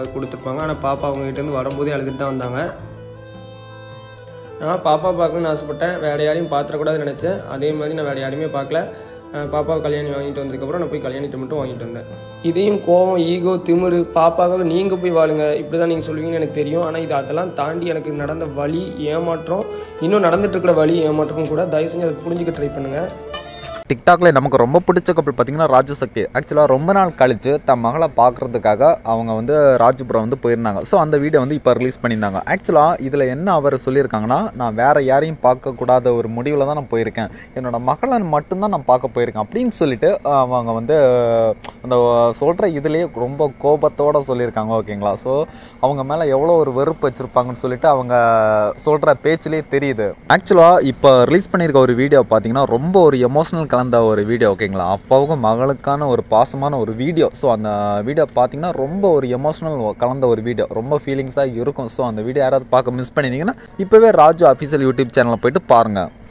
கொடுத்துருப்பாங்க ஆனால் பாப்பா அவங்ககிட்டேருந்து வரும்போதே அழுதுட்டு தான் வந்தாங்க நான் பாப்பா பார்க்கணும்னு ஆசைப்பட்டேன் வேறு யாரையும் பார்த்துடக்கூடாதுன்னு நினச்சேன் அதே மாதிரி நான் வேறு யாரையுமே பார்க்கல அஹ் பாப்பாவை கல்யாணி வாங்கிட்டு வந்ததுக்கப்புறம் நான் போய் கல்யாணிட்ட மட்டும் வாங்கிட்டு வந்தேன் இதையும் கோவம் ஈகோ திமிரு பாப்பாவுக்காக நீங்கள் போய் வாழுங்க இப்படி தான் நீங்கள் சொல்லுவீங்கன்னு எனக்கு தெரியும் ஆனால் இது அதெல்லாம் தாண்டி எனக்கு நடந்த வலி ஏமாற்றம் இன்னும் நடந்துட்டு இருக்கிற வலி ஏமாற்றமும் கூட தயவு செஞ்சு அதை புரிஞ்சுக்க ட்ரை பண்ணுங்கள் டிக்டாக்ல நமக்கு ரொம்ப பிடிச்ச கப்பல் பார்த்தீங்கன்னா ராஜு சக்தி ஆக்சுவலாக ரொம்ப நாள் கழிச்சு தன் மகளை பார்க்கறதுக்காக அவங்க வந்து ராஜுபுரம் வந்து போயிருந்தாங்க ஸோ அந்த வீடியோ வந்து இப்போ ரிலீஸ் பண்ணியிருந்தாங்க ஆக்சுவலாக இதில் என்ன அவர் சொல்லியிருக்காங்கன்னா நான் வேற யாரையும் பார்க்கக்கூடாத ஒரு முடிவில் தான் நான் போயிருக்கேன் என்னோட மகளை மட்டும்தான் நான் பார்க்க போயிருக்கேன் அப்படின்னு சொல்லிட்டு அவங்க வந்து அந்த சொல்கிற இதுலேயே ரொம்ப கோபத்தோடு சொல்லியிருக்காங்க ஓகேங்களா ஸோ அவங்க மேலே எவ்வளோ ஒரு வெறுப்பு வச்சுருப்பாங்கன்னு சொல்லிட்டு அவங்க சொல்கிற பேச்சிலே தெரியுது ஆக்சுவலாக இப்போ ரிலீஸ் பண்ணியிருக்க ஒரு வீடியோ பார்த்தீங்கன்னா ரொம்ப ஒரு எமோஷனல் கலந்த ஒரு வீடியோ ஓகேங்களா அப்பாவுக்கும் மகளுக்கான ஒரு பாசமான ஒரு வீடியோ ஸோ அந்த வீடியோ பார்த்தீங்கன்னா ரொம்ப ஒரு எமோஷனல் கலந்த ஒரு வீடியோ ரொம்ப ஃபீலிங்ஸாக இருக்கும் ஸோ அந்த வீடியோ யாராவது பார்க்க மிஸ் பண்ணியிருந்தீங்கன்னா இப்போவே ராஜு அஃபீஷியல் யூடியூப் சேனலில் போயிட்டு பாருங்கள்